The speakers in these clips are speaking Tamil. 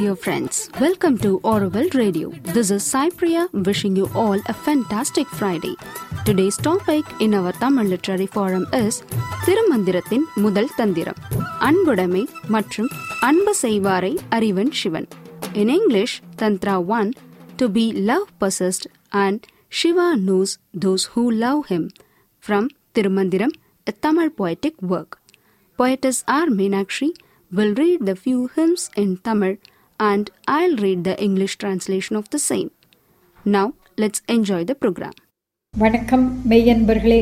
dear friends. Welcome to Oroville Radio. This is Cypria wishing you all a fantastic Friday. Today's topic in our Tamil Literary Forum is திருமந்திரத்தின் முதல் தந்திரம் அன்புடைமை மற்றும் அன்பு செய்வாரை அறிவன் Sivan In English, Tantra 1 to be love possessed and Shiva knows those who love him. From Tirumandiram, a Tamil poetic work. Poetess R. Meenakshi will read the few hymns in Tamil and I'll read the English translation of the same. Now, let's enjoy the program. வணக்கம் மெய்யன்பர்களே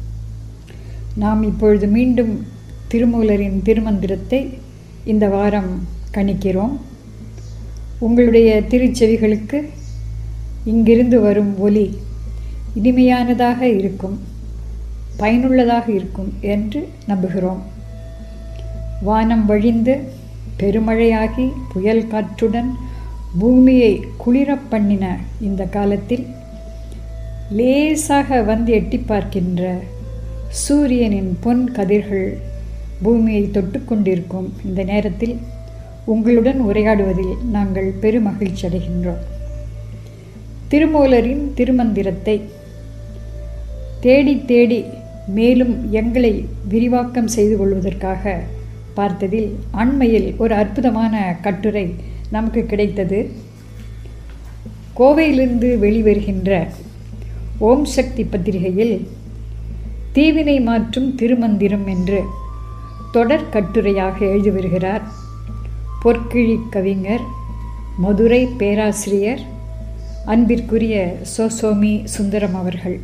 நாம் இப்பொழுது மீண்டும் திருமூலரின் திருமந்திரத்தை இந்த வாரம் கணிக்கிறோம் உங்களுடைய திருச்செவிகளுக்கு இங்கிருந்து வரும் ஒலி இனிமையானதாக இருக்கும் பயனுள்ளதாக இருக்கும் என்று நம்புகிறோம் வானம் வழிந்து பெருமழையாகி புயல் காற்றுடன் பூமியை குளிரப் பண்ணின இந்த காலத்தில் லேசாக வந்து எட்டி பார்க்கின்ற சூரியனின் பொன் கதிர்கள் பூமியை தொட்டுக்கொண்டிருக்கும் இந்த நேரத்தில் உங்களுடன் உரையாடுவதில் நாங்கள் பெருமகிழ்ச்சி அடைகின்றோம் திருமூலரின் திருமந்திரத்தை தேடி தேடி மேலும் எங்களை விரிவாக்கம் செய்து கொள்வதற்காக பார்த்ததில் அண்மையில் ஒரு அற்புதமான கட்டுரை நமக்கு கிடைத்தது கோவையிலிருந்து வெளிவருகின்ற ஓம் சக்தி பத்திரிகையில் தீவினை மாற்றும் திருமந்திரம் என்று தொடர் கட்டுரையாக எழுதி வருகிறார் பொற்கிழி கவிஞர் மதுரை பேராசிரியர் அன்பிற்குரிய சோசோமி சுந்தரம் அவர்கள்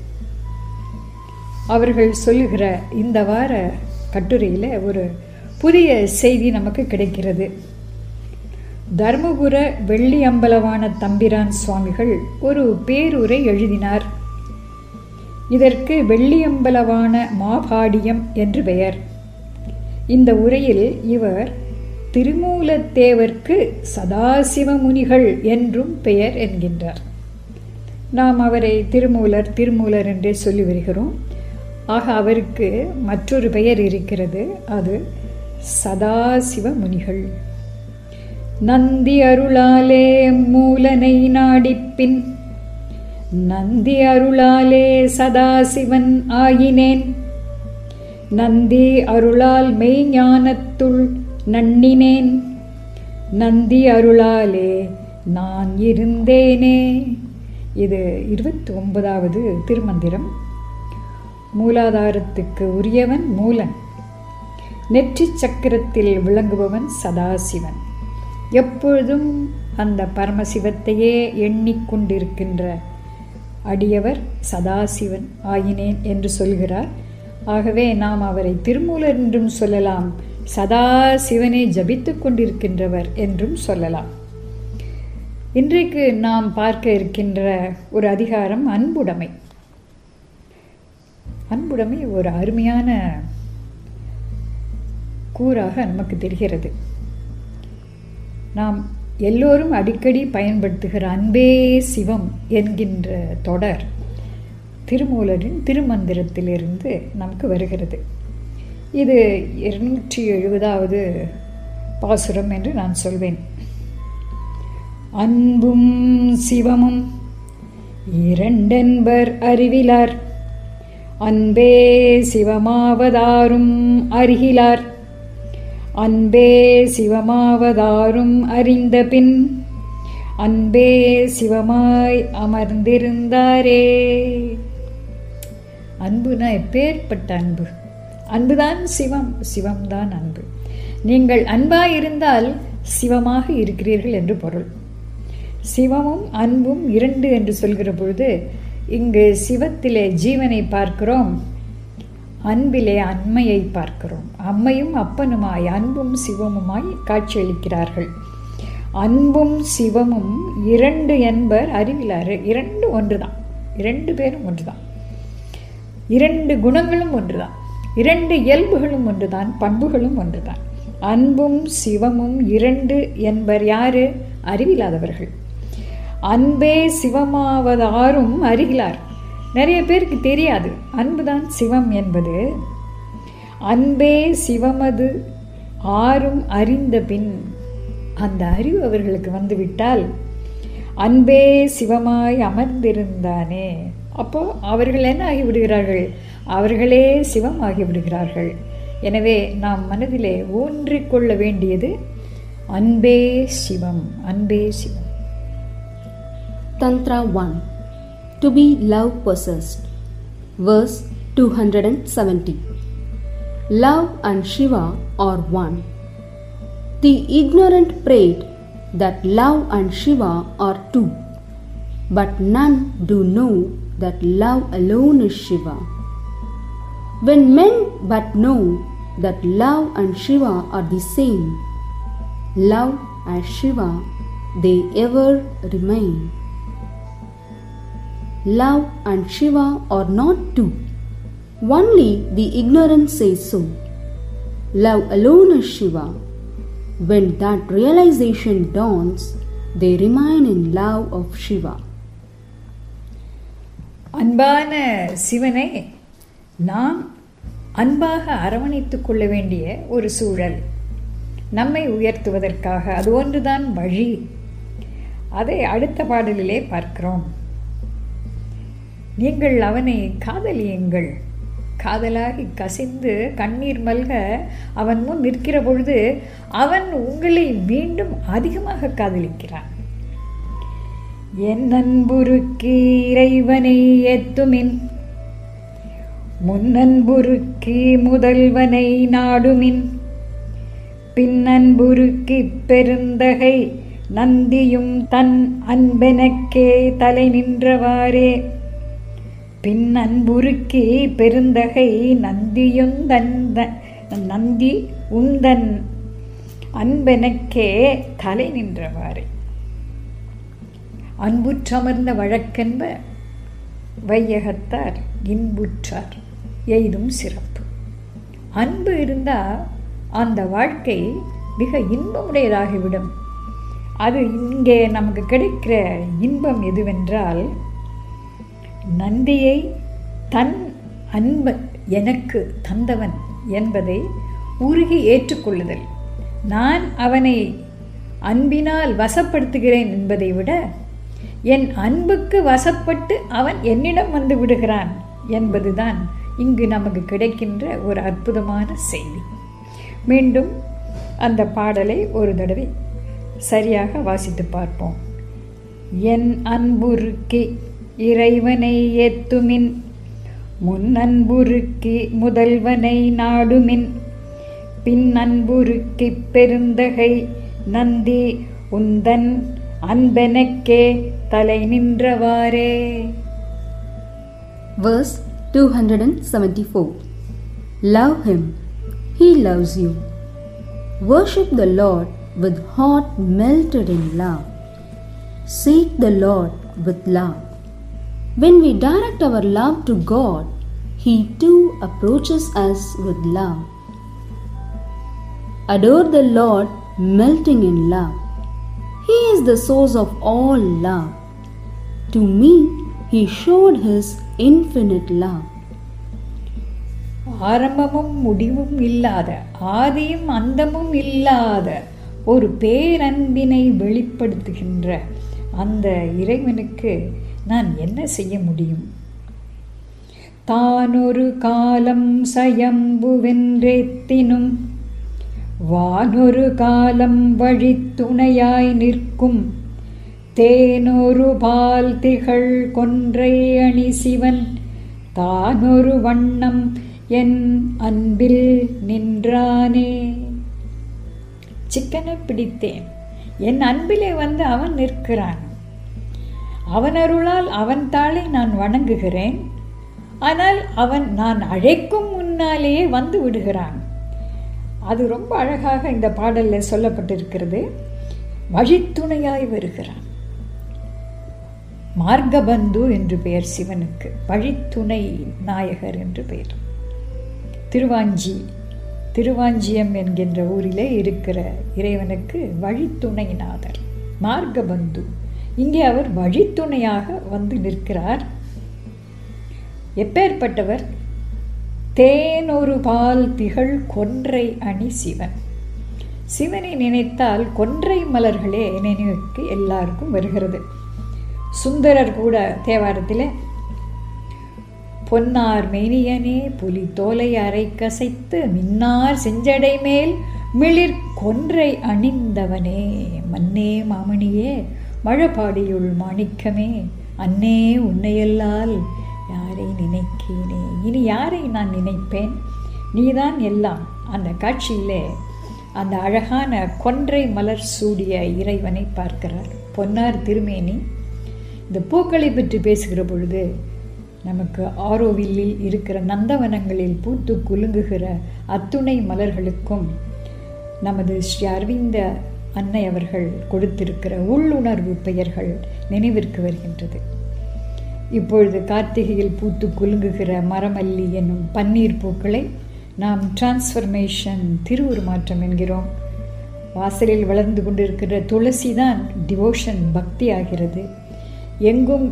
அவர்கள் சொல்லுகிற இந்த வார கட்டுரையில் ஒரு புதிய செய்தி நமக்கு கிடைக்கிறது தர்மபுர வெள்ளி அம்பலவான தம்பிரான் சுவாமிகள் ஒரு பேருரை எழுதினார் இதற்கு வெள்ளியம்பலவான மாபாடியம் என்று பெயர் இந்த உரையில் இவர் திருமூலத்தேவர்க்கு சதாசிவ முனிகள் என்றும் பெயர் என்கின்றார் நாம் அவரை திருமூலர் திருமூலர் என்றே சொல்லி வருகிறோம் ஆக அவருக்கு மற்றொரு பெயர் இருக்கிறது அது சதாசிவ முனிகள் நந்தி அருளாலே மூலனை நாடிப்பின் நந்தி அருளாலே சதாசிவன் ஆயினேன் நந்தி அருளால் மெய்ஞானத்துள் நன்னினேன் நந்தி அருளாலே நான் இருந்தேனே இது இருபத்தி ஒன்பதாவது திருமந்திரம் மூலாதாரத்துக்கு உரியவன் மூலன் நெற்றி சக்கரத்தில் விளங்குபவன் சதாசிவன் எப்பொழுதும் அந்த பரமசிவத்தையே எண்ணிக்கொண்டிருக்கின்ற அடியவர் சதாசிவன் ஆயினேன் என்று சொல்கிறார் ஆகவே நாம் அவரை திருமூலர் என்றும் சொல்லலாம் சதாசிவனை ஜபித்து கொண்டிருக்கின்றவர் என்றும் சொல்லலாம் இன்றைக்கு நாம் பார்க்க இருக்கின்ற ஒரு அதிகாரம் அன்புடைமை அன்புடைமை ஒரு அருமையான கூறாக நமக்கு தெரிகிறது நாம் எல்லோரும் அடிக்கடி பயன்படுத்துகிற அன்பே சிவம் என்கின்ற தொடர் திருமூலரின் திருமந்திரத்திலிருந்து நமக்கு வருகிறது இது இருநூற்றி எழுபதாவது பாசுரம் என்று நான் சொல்வேன் அன்பும் சிவமும் இரண்டென்பர் அறிவிலார் அன்பே சிவமாவதாரும் அருகிலார் அன்பே சிவமாவதாரும் அறிந்த பின் அன்பே சிவமாய் அமர்ந்திருந்தாரே அன்புனா எப்பேற்பட்ட அன்பு அன்புதான் சிவம் சிவம்தான் அன்பு நீங்கள் அன்பாய் இருந்தால் சிவமாக இருக்கிறீர்கள் என்று பொருள் சிவமும் அன்பும் இரண்டு என்று சொல்கிற பொழுது இங்கு சிவத்திலே ஜீவனை பார்க்கிறோம் அன்பிலே அண்மையை பார்க்கிறோம் அம்மையும் அப்பனுமாய் அன்பும் சிவமுமாய் காட்சியளிக்கிறார்கள் அன்பும் சிவமும் இரண்டு என்பர் அறிவிலாறு இரண்டு ஒன்றுதான் இரண்டு பேரும் ஒன்றுதான் இரண்டு குணங்களும் ஒன்றுதான் இரண்டு இயல்புகளும் ஒன்றுதான் பண்புகளும் ஒன்றுதான் அன்பும் சிவமும் இரண்டு என்பர் யாரு அறிவில்லாதவர்கள் அன்பே சிவமாவதாரும் அறிகிறார் நிறைய பேருக்கு தெரியாது அன்புதான் சிவம் என்பது அன்பே சிவமது ஆறும் அறிந்த பின் அந்த அறிவு அவர்களுக்கு வந்துவிட்டால் அன்பே சிவமாய் அமர்ந்திருந்தானே அப்போ அவர்கள் என்ன ஆகிவிடுகிறார்கள் அவர்களே சிவம் ஆகிவிடுகிறார்கள் எனவே நாம் மனதிலே ஊன்றிக்கொள்ள வேண்டியது அன்பே சிவம் அன்பே சிவம் Tantra 1 To be love possessed. Verse 270 Love and Shiva are one. The ignorant prate that love and Shiva are two, but none do know that love alone is Shiva. When men but know that love and Shiva are the same, love as Shiva, they ever remain. Love and Shiva are not two. Only the ignorant say so. Love alone is Shiva. When that realization dawns, they remain in love of Shiva. அன்பான சிவனை நாம் அன்பாக அரவணைத்துக் கொள்ள வேண்டிய ஒரு சூழல் நம்மை உயர்த்துவதற்காக அது ஒன்றுதான் வழி அதை அடுத்த பாடலிலே பார்க்கிறோம் நீங்கள் அவனை காதலியுங்கள் காதலாகி கசிந்து கண்ணீர் மல்க அவன் முன் நிற்கிற பொழுது அவன் உங்களை மீண்டும் அதிகமாக காதலிக்கிறான் என் அன்புருக்கு இறைவனை எத்துமின் முன்னன்புருக்கி முதல்வனை நாடுமின் பின்னன்புருக்கி பெருந்தகை நந்தியும் தன் அன்பெனக்கே தலை நின்றவாறே பின் அன்புருக்கி பெருந்தகை நந்தியுந்தன் நந்தி உந்தன் அன்பெனக்கே தலை நின்றவாறே அன்புற்றமர்ந்த வழக்கென்ப வையகத்தார் இன்புற்றார் எய்தும் சிறப்பு அன்பு இருந்தால் அந்த வாழ்க்கை மிக இன்பமுடையதாகிவிடும் அது இங்கே நமக்கு கிடைக்கிற இன்பம் எதுவென்றால் நந்தியை தன் அன்பு எனக்கு தந்தவன் என்பதை உருகி ஏற்றுக்கொள்ளுதல் நான் அவனை அன்பினால் வசப்படுத்துகிறேன் என்பதை விட என் அன்புக்கு வசப்பட்டு அவன் என்னிடம் வந்து விடுகிறான் என்பதுதான் இங்கு நமக்கு கிடைக்கின்ற ஒரு அற்புதமான செய்தி மீண்டும் அந்த பாடலை ஒரு தடவை சரியாக வாசித்து பார்ப்போம் என் அன்புருக்கி இறைவனை ஏத்துமின் முன் அன்புருக்கி முதல்வனை நாடுமின் பின் அன்புருக்கி பெருந்தகை நந்தி உந்தன் அன்பெனக்கே தலை நின்றவாறே Verse 274 Love him, he loves you. Worship the Lord with heart melted in love. Seek the Lord with love. When we direct our love to God, He too approaches us with love. Adore the Lord, melting in love. He is the source of all love. To me, He showed His infinite love. ஆரம்பமும் முடிவும் இல்லாத ஆதியும் அந்தமும் இல்லாத ஒரு பேரன்பினை வெளிப்படுத்துகின்ற அந்த இறைவனுக்கு நான் என்ன செய்ய முடியும் தானொரு காலம் சயம்புவென்றேத்தினும் வானொரு காலம் வழித்துணையாய் நிற்கும் தேனொரு பால் திகழ் கொன்றை அணி சிவன் தானொரு வண்ணம் என் அன்பில் நின்றானே சிக்கனை பிடித்தேன் என் அன்பிலே வந்து அவன் நிற்கிறான் அவன் அருளால் அவன் தாளை நான் வணங்குகிறேன் ஆனால் அவன் நான் அழைக்கும் முன்னாலேயே வந்து விடுகிறான் அது ரொம்ப அழகாக இந்த பாடலில் சொல்லப்பட்டிருக்கிறது வழித்துணையாய் வருகிறான் மார்கபந்து என்று பெயர் சிவனுக்கு வழித்துணை நாயகர் என்று பெயர் திருவாஞ்சி திருவாஞ்சியம் என்கின்ற ஊரிலே இருக்கிற இறைவனுக்கு வழித்துணைநாதர் மார்கபந்து இங்கே அவர் வழித்துணையாக வந்து நிற்கிறார் எப்பேற்பட்டவர் தேனொரு பால் திகழ் கொன்றை அணி சிவன் சிவனை நினைத்தால் கொன்றை மலர்களே நினைவுக்கு எல்லாருக்கும் வருகிறது சுந்தரர் கூட தேவாரத்தில் பொன்னார் மேனியனே புலி தோலை அரை கசைத்து மின்னார் செஞ்சடை மேல் மிளிர் கொன்றை அணிந்தவனே மன்னே மாமணியே மழபாடியுள் மாணிக்கமே அன்னே உன்னையல்லால் யாரை நினைக்கேனே இனி யாரை நான் நினைப்பேன் நீதான் எல்லாம் அந்த காட்சியிலே அந்த அழகான கொன்றை மலர் சூடிய இறைவனை பார்க்கிறார் பொன்னார் திருமேனி இந்த பூக்களை பற்றி பேசுகிற பொழுது நமக்கு ஆரோவில்லில் இருக்கிற நந்தவனங்களில் பூத்து குலுங்குகிற அத்துணை மலர்களுக்கும் நமது ஸ்ரீ அரவிந்த அன்னை அவர்கள் கொடுத்திருக்கிற உள்ளுணர்வு பெயர்கள் நினைவிற்கு வருகின்றது இப்பொழுது கார்த்திகையில் பூத்து குலுங்குகிற மரமல்லி என்னும் பன்னீர் பூக்களை நாம் டிரான்ஸ்ஃபர்மேஷன் திருவுருமாற்றம் என்கிறோம் வாசலில் வளர்ந்து கொண்டிருக்கிற துளசி தான் டிவோஷன் பக்தி ஆகிறது எங்கும்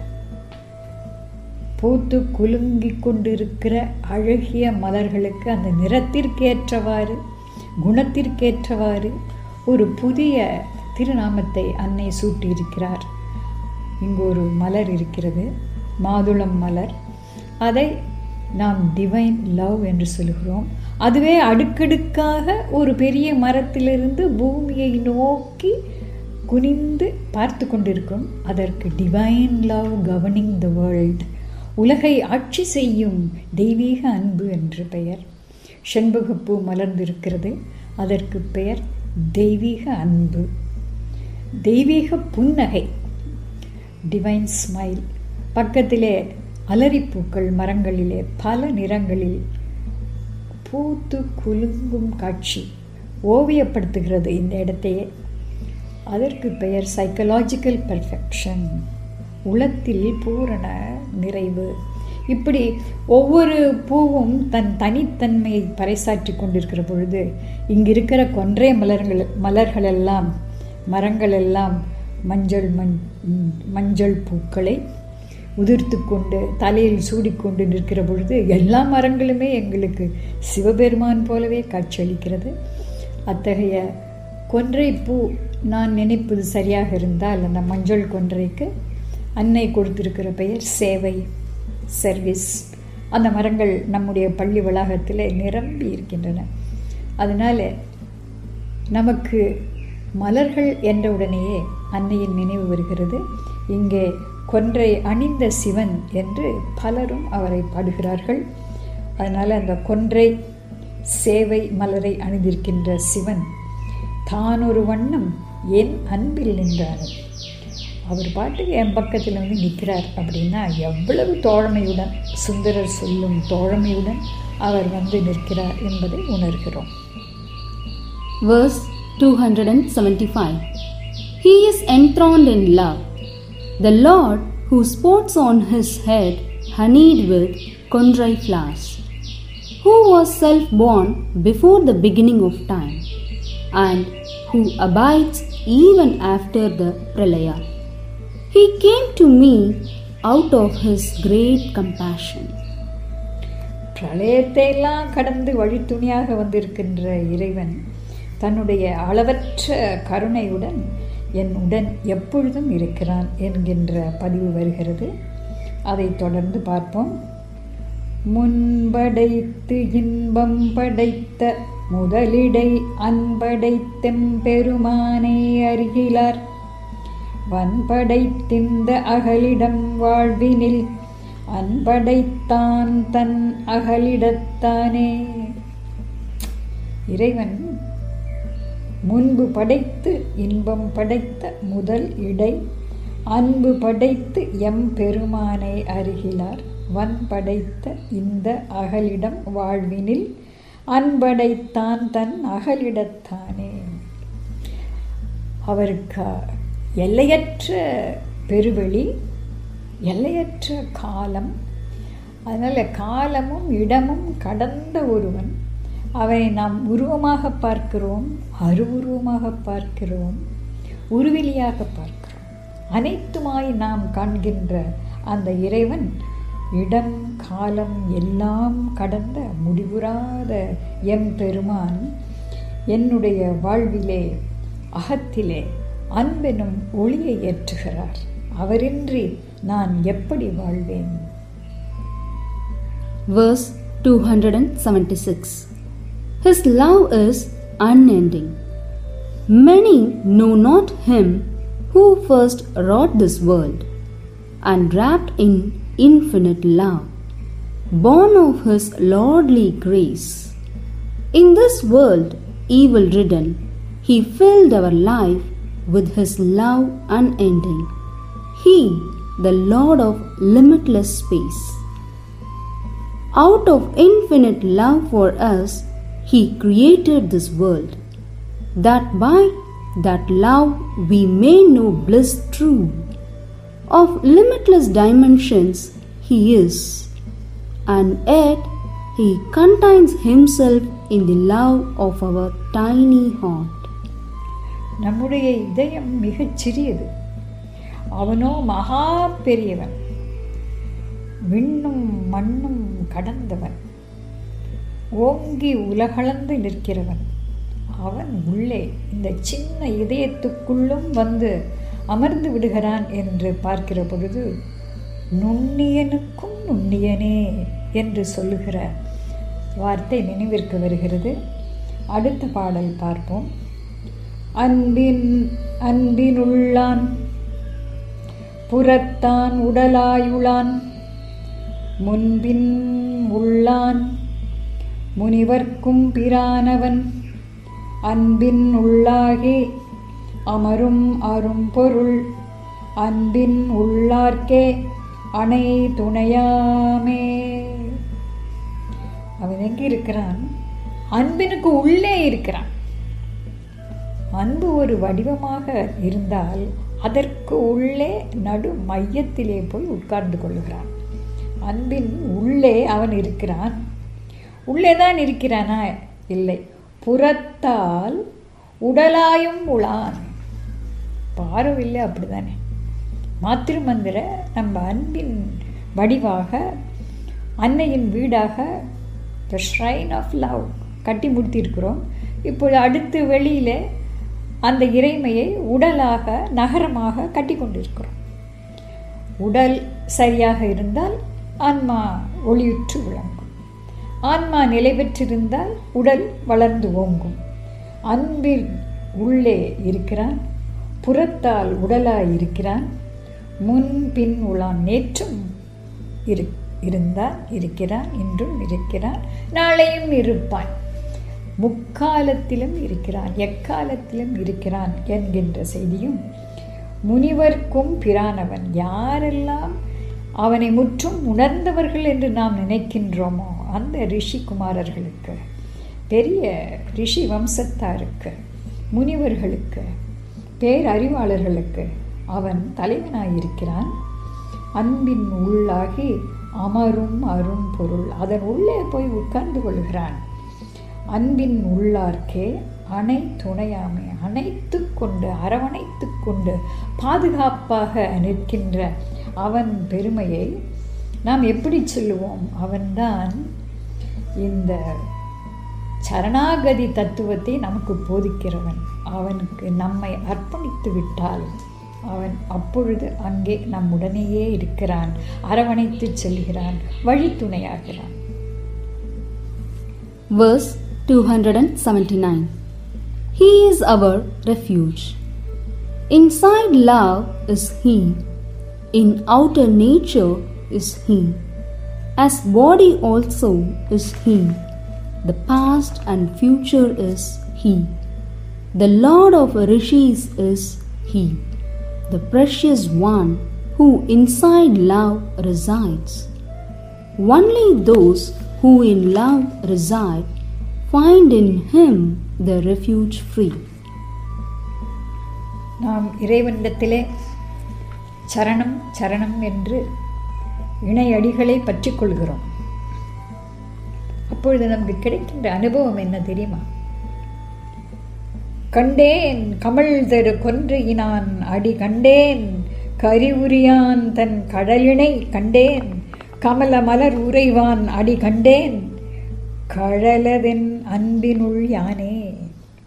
பூத்து குலுங்கிக் கொண்டிருக்கிற அழகிய மலர்களுக்கு அந்த நிறத்திற்கேற்றவாறு குணத்திற்கேற்றவாறு ஒரு புதிய திருநாமத்தை அன்னை சூட்டியிருக்கிறார் இங்கு ஒரு மலர் இருக்கிறது மாதுளம் மலர் அதை நாம் டிவைன் லவ் என்று சொல்கிறோம் அதுவே அடுக்கடுக்காக ஒரு பெரிய மரத்திலிருந்து பூமியை நோக்கி குனிந்து பார்த்து கொண்டிருக்கும் அதற்கு divine love governing the world உலகை ஆட்சி செய்யும் தெய்வீக அன்பு என்று பெயர் செண்பகப்பூ மலர்ந்திருக்கிறது அதற்கு பெயர் தெய்வீக அன்பு தெய்வீக புன்னகை டிவைன் ஸ்மைல் பக்கத்திலே அலரிப்பூக்கள் மரங்களிலே பல நிறங்களில் பூத்து குலுங்கும் காட்சி ஓவியப்படுத்துகிறது இந்த இடத்தையே அதற்கு பெயர் சைக்கலாஜிக்கல் பர்ஃபெக்ஷன் உளத்தில் பூரண நிறைவு இப்படி ஒவ்வொரு பூவும் தன் தனித்தன்மையை பறைசாற்றி கொண்டிருக்கிற பொழுது இங்கு இருக்கிற கொன்றை மலர்கள் மலர்களெல்லாம் மரங்களெல்லாம் மஞ்சள் மண் மஞ்சள் பூக்களை உதிர்த்து கொண்டு தலையில் சூடிக்கொண்டு நிற்கிற பொழுது எல்லா மரங்களுமே எங்களுக்கு சிவபெருமான் போலவே காட்சியளிக்கிறது அத்தகைய கொன்றை பூ நான் நினைப்பது சரியாக இருந்தால் அந்த மஞ்சள் கொன்றைக்கு அன்னை கொடுத்திருக்கிற பெயர் சேவை சர்வீஸ் அந்த மரங்கள் நம்முடைய பள்ளி வளாகத்தில் நிரம்பி இருக்கின்றன அதனால் நமக்கு மலர்கள் என்ற உடனேயே அன்னையின் நினைவு வருகிறது இங்கே கொன்றை அணிந்த சிவன் என்று பலரும் அவரை பாடுகிறார்கள் அதனால் அந்த கொன்றை சேவை மலரை அணிந்திருக்கின்ற சிவன் தான் ஒரு வண்ணம் என் அன்பில் நின்றார் அவர் பாட்டுக்கு என் பக்கத்தில் வந்து நிற்கிறார் அப்படின்னா எவ்வளவு தோழமையுடன் சுந்தரர் சொல்லும் தோழமையுடன் அவர் வந்து நிற்கிறார் என்பதை உணர்கிறோம் Verse 275 He is enthroned in love. The Lord who sports on his head honeyed with kondrai flowers, who was self born before the beginning of time, and who abides even after the pralaya. He came to me out of his great compassion. பிரளயத்தை எல்லாம் கடந்து வழித்துணையாக வந்திருக்கின்ற இறைவன் தன்னுடைய அளவற்ற கருணையுடன் என் உடன் எப்பொழுதும் இருக்கிறான் என்கின்ற பதிவு வருகிறது அதை தொடர்ந்து பார்ப்போம் முன்படைத்து இன்பம் படைத்த முதலிடை அன்படைத்தெம்பெருமானை அருகிலார் வன்படைத்திந்த அகலிடம் வாழ்வினில் அன்படைத்தான் தன் அகலிடத்தானே இறைவன் முன்பு படைத்து இன்பம் படைத்த முதல் இடை அன்பு படைத்து எம் பெருமானை அருகிலார் வன் படைத்த இந்த அகலிடம் வாழ்வினில் அன்படைத்தான் தன் அகலிடத்தானே அவருக்கு எல்லையற்ற பெருவெளி எல்லையற்ற காலம் அதனால் காலமும் இடமும் கடந்த ஒருவன் அவனை நாம் உருவமாக பார்க்கிறோம் அருவுருவமாக பார்க்கிறோம் உருவிலியாக பார்க்கிறோம் அனைத்துமாய் நாம் காண்கின்ற அந்த இறைவன் இடம் காலம் எல்லாம் கடந்த முடிவுறாத எம் பெருமான் என்னுடைய வாழ்விலே அகத்திலே அன்பெனும் ஒளியை ஏற்றுகிறார் அவரின்றி நான் எப்படி வாழ்வேன் Verse 276 His love is unending. Many know not him who first wrought this world, and wrapped in infinite love, born of his lordly grace. In this world, evil ridden, he filled our life with his love unending. He, the Lord of limitless space. Out of infinite love for us, He created this world, that by that love we may know bliss true. Of limitless dimensions He is, and yet He contains Himself in the love of our tiny heart. நம்முடைய இதயம் மிகச் சிறியது அவனோ மகா பெரியவன் விண்ணும் மண்ணும் கடந்தவன் ஓங்கி உலகளந்து நிற்கிறவன் அவன் உள்ளே இந்த சின்ன இதயத்துக்குள்ளும் வந்து அமர்ந்து விடுகிறான் என்று பார்க்கிற பொழுது நுண்ணியனுக்கும் நுண்ணியனே என்று சொல்லுகிற வார்த்தை நினைவிற்கு வருகிறது அடுத்த பாடல் பார்ப்போம் அன்பின் அன்பினுள்ளான் புறத்தான் உடலாயுளான் முன்பின் உள்ளான் முனிவர்க்கும் பிரானவன் அன்பின் உள்ளாகி அமரும் அரும் பொருள் அன்பின் உள்ளார்க்கே அணை துணையாமே அவன் எங்கே இருக்கிறான் அன்பினுக்கு உள்ளே இருக்கிறான் அன்பு ஒரு வடிவமாக இருந்தால் அதற்கு உள்ளே நடு மையத்திலே போய் உட்கார்ந்து கொள்ளுகிறான் அன்பின் உள்ளே அவன் இருக்கிறான் உள்ளே தான் இருக்கிறானா இல்லை புறத்தால் உடலாயும் உளான் பார்வையில் அப்படிதானே மாத்திருமந்திர நம்ம அன்பின் வடிவாக அன்னையின் வீடாக த ஷ்ரைன் ஆஃப் லவ் கட்டி முடித்திருக்கிறோம் இப்பொழுது அடுத்து வெளியில் அந்த இறைமையை உடலாக நகரமாக கட்டி கொண்டிருக்கிறோம் உடல் சரியாக இருந்தால் ஆன்மா ஒளியுற்று விளங்கும் ஆன்மா நிலை பெற்றிருந்தால் உடல் வளர்ந்து ஓங்கும் அன்பில் உள்ளே இருக்கிறான் புறத்தால் உடலாய் இருக்கிறான் முன் பின் உளான் நேற்றும் இரு இருந்தான் இருக்கிறான் இன்றும் இருக்கிறான் நாளையும் இருப்பான் முக்காலத்திலும் இருக்கிறான் எக்காலத்திலும் இருக்கிறான் என்கின்ற செய்தியும் முனிவர்க்கும் பிரானவன் யாரெல்லாம் அவனை முற்றும் உணர்ந்தவர்கள் என்று நாம் நினைக்கின்றோமோ அந்த ரிஷிகுமாரர்களுக்கு பெரிய ரிஷி வம்சத்தாருக்கு முனிவர்களுக்கு பேரறிவாளர்களுக்கு அவன் தலைவனாயிருக்கிறான் அன்பின் உள்ளாகி அமரும் அரும் பொருள் அதன் உள்ளே போய் உட்கார்ந்து கொள்கிறான் அன்பின் உள்ளார்க்கே அணை துணையாமை அணைத்து கொண்டு அரவணைத்து கொண்டு பாதுகாப்பாக நிற்கின்ற அவன் பெருமையை நாம் எப்படி சொல்லுவோம் அவன்தான் இந்த சரணாகதி தத்துவத்தை நமக்கு போதிக்கிறவன் அவனுக்கு நம்மை அர்ப்பணித்து விட்டால் அவன் அப்பொழுது அங்கே நம்முடனேயே இருக்கிறான் அரவணைத்து செல்கிறான் வழித்துணையாகிறான் Verse 279 He is our refuge. Inside love is He, in outer nature is He, as body also is He, the past and future is He, the Lord of rishis is He, the precious one who inside love resides. Only those who in love reside find in Him the refuge free. நாம் இறைவனிடத்திலே சரணம் சரணம் என்று இணையடிகளை பற்றி கொள்கிறோம் அப்பொழுது நமக்கு கிடைக்கின்ற அனுபவம் என்ன தெரியுமா கண்டேன் கமல் தரு கொன்றையினான் அடி கண்டேன் கரிவுரியான் தன் கடலினை கண்டேன் கமல மலர் உறைவான் அடி கண்டேன் கழலதென் அன்பினுள் யானே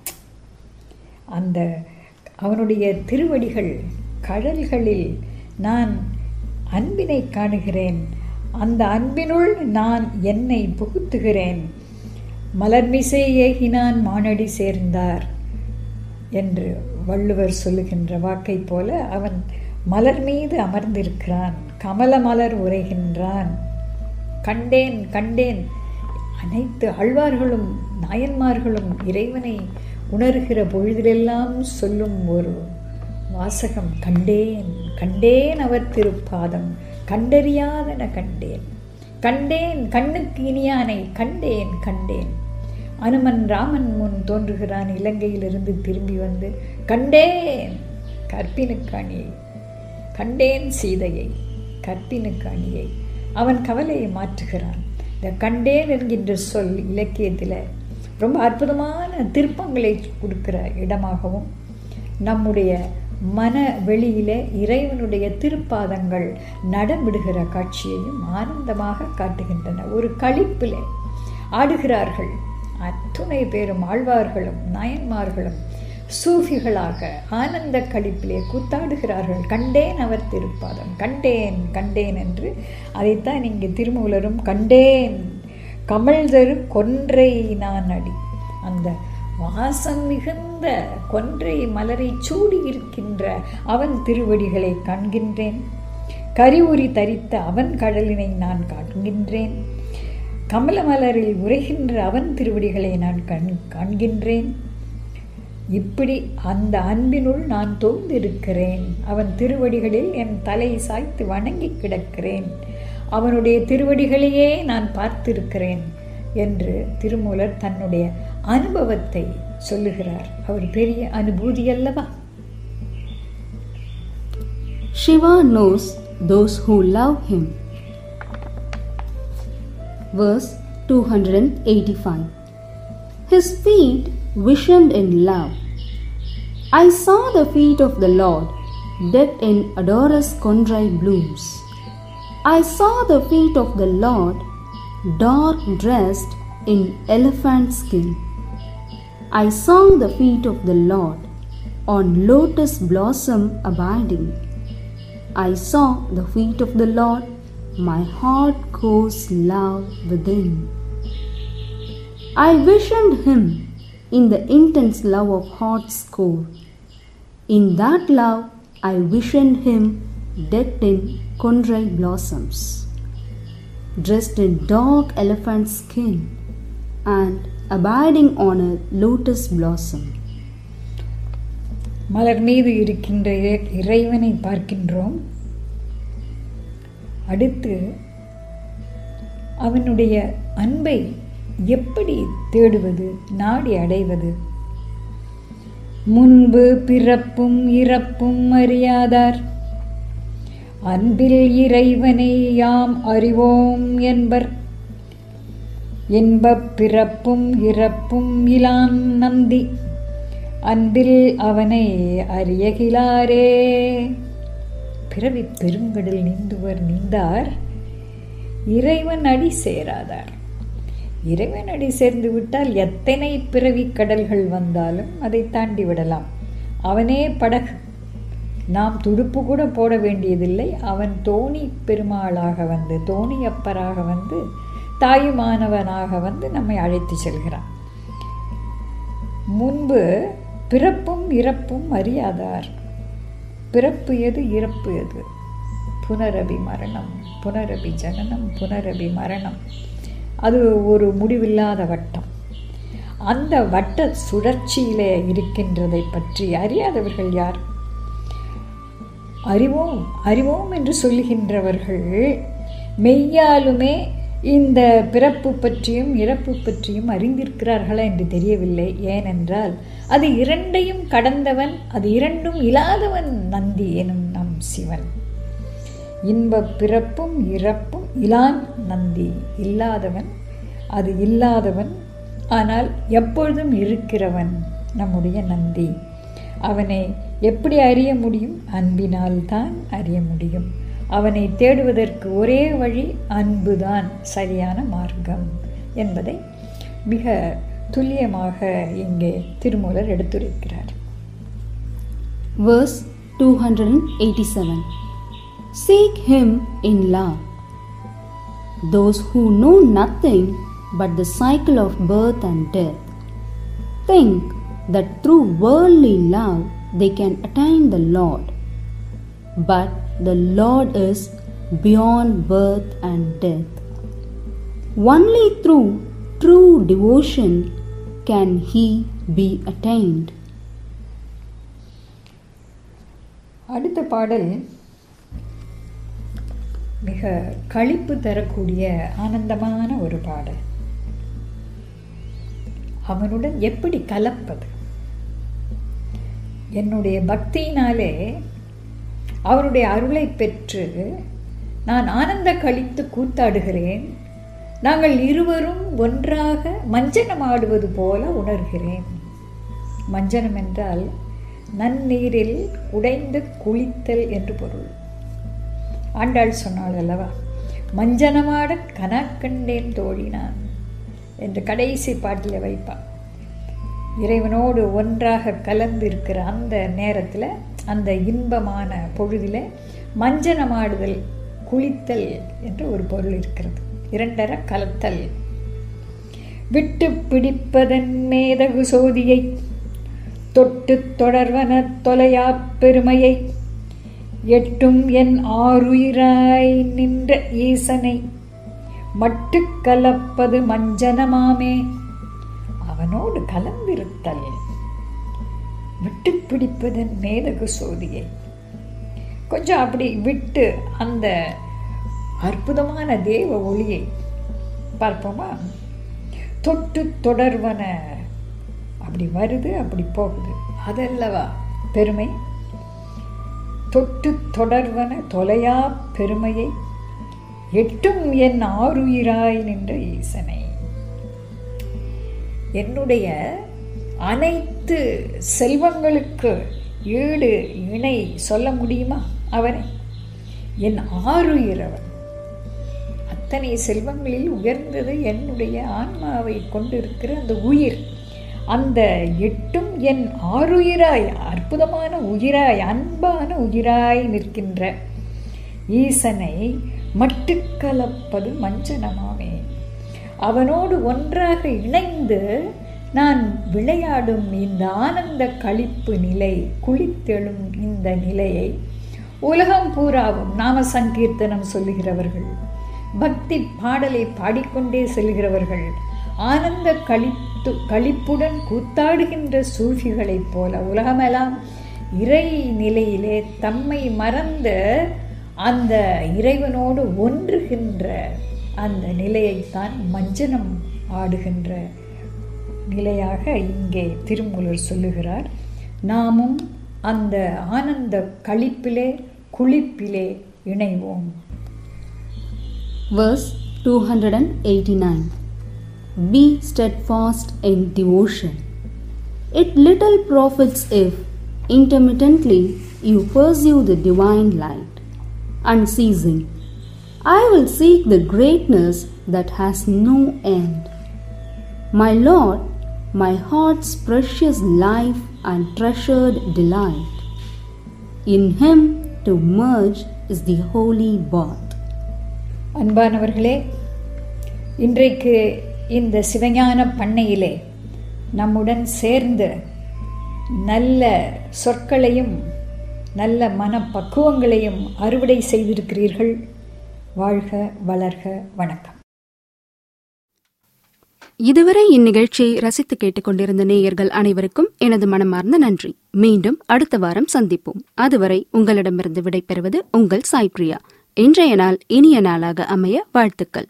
அந்த அவனுடைய திருவடிகள் கடல்களில் நான் அன்பினை காணுகிறேன் அந்த அன்பினுள் நான் என்னை புகுத்துகிறேன் மலர்மிசை ஏகினான் மானடி சேர்ந்தார் என்று வள்ளுவர் சொல்லுகின்ற வாக்கை போல அவன் மலர் மீது அமர்ந்திருக்கிறான் கமல மலர் உரைகின்றான் கண்டேன் கண்டேன் அனைத்து ஆழ்வார்களும் நாயன்மார்களும் இறைவனை உணர்கிற பொழுதிலெல்லாம் சொல்லும் ஒரு வாசகம் கண்டேன் கண்டேன் அவர் திருப்பாதம் கண்டறியாதன கண்டேன் கண்டேன் கண்ணுக்கு இனியானை கண்டேன் கண்டேன் அனுமன் ராமன் முன் தோன்றுகிறான் இலங்கையிலிருந்து திரும்பி வந்து கண்டேன் கற்பினுக்காணியை கண்டேன் சீதையை கற்பினுக்காணியை அவன் கவலையை மாற்றுகிறான் இந்த கண்டேன் என்கின்ற சொல் இலக்கியத்தில் ரொம்ப அற்புதமான திருப்பங்களை கொடுக்கிற இடமாகவும் நம்முடைய மன வெளியில இறைவனுடைய திருப்பாதங்கள் நடமிடுகிற காட்சியையும் ஆனந்தமாக காட்டுகின்றன ஒரு களிப்பில் ஆடுகிறார்கள் அத்துணை பேரும் ஆழ்வார்களும் நாயன்மார்களும் சூஃபிகளாக ஆனந்த களிப்பிலே கூத்தாடுகிறார்கள் கண்டேன் அவர் திருப்பாதம் கண்டேன் கண்டேன் என்று அதைத்தான் இங்கே திருமூலரும் கண்டேன் கமழ்தரு கொன்றை நான் அடி அந்த வாசம் மிகுந்த கொன்றை மலரை சூடி இருக்கின்ற அவன் திருவடிகளை காண்கின்றேன் கரிவுரி தரித்த அவன் கடலினை நான் காண்கின்றேன் கமல மலரில் உரைகின்ற அவன் திருவடிகளை நான் கண் காண்கின்றேன் இப்படி அந்த அன்பினுள் நான் தோய்ந்திருக்கிறேன் அவன் திருவடிகளில் என் தலை சாய்த்து வணங்கி கிடக்கிறேன் அவனுடைய திருவடிகளையே நான் பார்த்திருக்கிறேன் என்று திருமூலர் தன்னுடைய அனுபவத்தை சொல்லுகிறார் அவர் பெரிய அனுபூதி அல்லவா Shiva knows those who love him. Verse 285 His feet visioned in love. I saw the feet of the Lord decked in odorous condry blooms. I saw the feet of the Lord dark dressed in elephant skin. I saw the feet of the Lord on lotus blossom abiding. I saw the feet of the Lord, my heart goes love within. I visioned him in the intense love of heart's core. In that love, I visioned him decked in condry blossoms, dressed in dark elephant skin, and abiding on a lotus blossom. மலர் மீது இருக்கின்ற இறை- இறைவனை பார்க்கின்றோம் அடுத்து அவனுடைய அன்பை எப்படி தேடுவது நாடி அடைவது முன்பு பிறப்பும் இறப்பும் அறியாதார் அன்பில் இறைவனை யாம் அறிவோம் என்பர் இன்பப் பிறப்பும் இறப்பும் இலான் நந்தி அன்பில் அவனை அறியகிலாரே பிறவி பெருங்கடல் நீந்துவர் நீந்தார் இறைவன் அடி சேராதார் இறைவன் அடி சேர்ந்து விட்டால் எத்தனை பிறவி கடல்கள் வந்தாலும் அதை தாண்டி விடலாம் அவனே படகு நாம் துடுப்பு கூட போட வேண்டியதில்லை அவன் தோணி பெருமாளாக வந்து தோணியப்பராக வந்து தாயுமானவனாக வந்து நம்மை அழைத்து செல்கிறான் முன்பு பிறப்பும் இறப்பும் அறியாதார் பிறப்பு எது இறப்பு எது புனரபி மரணம் புனரபி ஜனனம் புனரபி மரணம் அது ஒரு முடிவில்லாத வட்டம் அந்த வட்ட சுழற்சியிலே இருக்கின்றதை பற்றி அறியாதவர்கள் யார் அறிவோம் அறிவோம் என்று சொல்லுகின்றவர்கள் மெய்யாலுமே இந்த பிறப்பு பற்றியும் இறப்பு பற்றியும் அறிந்திருக்கிறார்களா என்று தெரியவில்லை ஏனென்றால் அது இரண்டையும் கடந்தவன் அது இரண்டும் இல்லாதவன் நந்தி எனும் நம் சிவன் இன்பப் பிறப்பும் இறப்பும் இலான் நந்தி இல்லாதவன் அது இல்லாதவன் ஆனால் எப்பொழுதும் இருக்கிறவன் நம்முடைய நந்தி அவனை எப்படி அறிய முடியும் அன்பினால் தான் அறிய முடியும் அவனை தேடுவதற்கு ஒரே வழி அன்புதான் சரியான மார்க்கம் என்பதை மிக துல்லியமாக இங்கே Thirumoolar எடுத்துரைக்கிறார் Verse 287 Seek Him in love. Those who know nothing but the cycle of birth and death think that through worldly love they can attain the Lord. But the Lord is beyond birth and death. Only through true devotion can He be attained. அடுத்த பாடல் மிக களிப்பு தரக்கூடிய ஆனந்தமான ஒரு பாடல் அவனுடன் எப்படி கலப்பது என்னுடைய பக்தியினாலே அவருடைய அருளை பெற்று நான் ஆனந்த கழித்து கூத்தாடுகிறேன் நாங்கள் இருவரும் ஒன்றாக மஞ்சனம் ஆடுவது போல உணர்கிறேன் மஞ்சனம் என்றால் நன்னீரில் உடைந்து குளித்தல் என்று பொருள் ஆண்டாள் சொன்னாள் அல்லவா மஞ்சனமாட கனாக்கண்டேன் தோழினான் என்று கடைசி பாட்டில் வைப்பான் இறைவனோடு ஒன்றாக கலந்து இருக்கிற அந்த நேரத்தில் அந்த இன்பமான பொழுதில் மஞ்சனமாடுதல் குளித்தல் என்று ஒரு பொருள் இருக்கிறது இரண்டர கலத்தல் விட்டு பிடிப்பதன் மேதகு சோதியை தொட்டு தொடர்வன தொலையா பெருமையை எட்டும் என் ஆறுயிராய் நின்ற ஈசனை மட்டு கலப்பது மஞ்சனமாமே அவனோடு கலந்திருத்தல் விட்டு பிடிப்பதன் மேதகு சோதியை கொஞ்சம் அப்படி விட்டு அந்த அற்புதமான தேவ ஒளியை பார்ப்போமா தொட்டு தொடர்வன அப்படி வருது அப்படி போகுது அதல்லவா பெருமை தொட்டு தொடர்வன தொலையா பெருமையை எட்டும் என் ஆறுயிராய் நின்ற ஈசனை என்னுடைய அனைத்து செல்வங்களுக்கு ஈடு இணை சொல்ல முடியுமா அவனை என் ஆறுயிரவன் அத்தனை செல்வங்களில் உயர்ந்தது என்னுடைய ஆன்மாவை கொண்டிருக்கிற அந்த உயிர் அந்த எட்டும் என் ஆறுயிராய் அற்புதமான உயிராய் அன்பான உயிராய் நிற்கின்ற ஈசனை மட்டுக்கலப்பது மஞ்சனமாமே அவனோடு ஒன்றாக இணைந்து நான் விளையாடும் இந்த ஆனந்த களிப்பு நிலை குளித்தெழும் இந்த நிலையை உலகம் பூராவும் நாம சங்கீர்த்தனம் சொல்லுகிறவர்கள் பக்தி பாடலை பாடிக்கொண்டே செல்கிறவர்கள் ஆனந்த களித்து களிப்புடன் கூத்தாடுகின்ற சூழ்ச்சிகளைப் போல உலகமெல்லாம் இறை நிலையிலே தம்மை மறந்த அந்த இறைவனோடு ஒன்றுகின்ற அந்த நிலையைத்தான் மஞ்சனம் ஆடுகின்ற நிலையாக இங்கே திருமூலர் சொல்லுகிறார் நாமும் அந்த ஆனந்த களிப்பிலே குளிப்பிலே இணைவோம் Verse 289 Be steadfast in devotion. It little profits if intermittently you pursue the divine light, unceasing. I will seek the greatness that has no end. My Lord, my heart's precious life and treasured delight. In Him to merge is the holy bath. அன்பானவர்களே இன்றைக்கு இந்த சிவஞான பண்ணையிலே நம்முடன் சேர்ந்து நல்ல சொற்களையும் நல்ல மனப்பக்குவங்களையும் அறுவடை செய்திருக்கிறீர்கள் வாழ்க வளர்க வணக்கம் இதுவரை இந்நிகழ்ச்சியை ரசித்து கேட்டுக்கொண்டிருந்த நேயர்கள் அனைவருக்கும் எனது மனமார்ந்த நன்றி மீண்டும் அடுத்த வாரம் சந்திப்போம் அதுவரை உங்களிடமிருந்து விடைபெறுவது உங்கள் சாய்ப்ரியா இன்றைய நாள் இனிய நாளாக அமைய வாழ்த்துக்கள்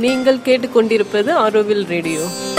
நீங்கள் கேட்டுக்கொண்டிருப்பது ஆரோவில் ரேடியோ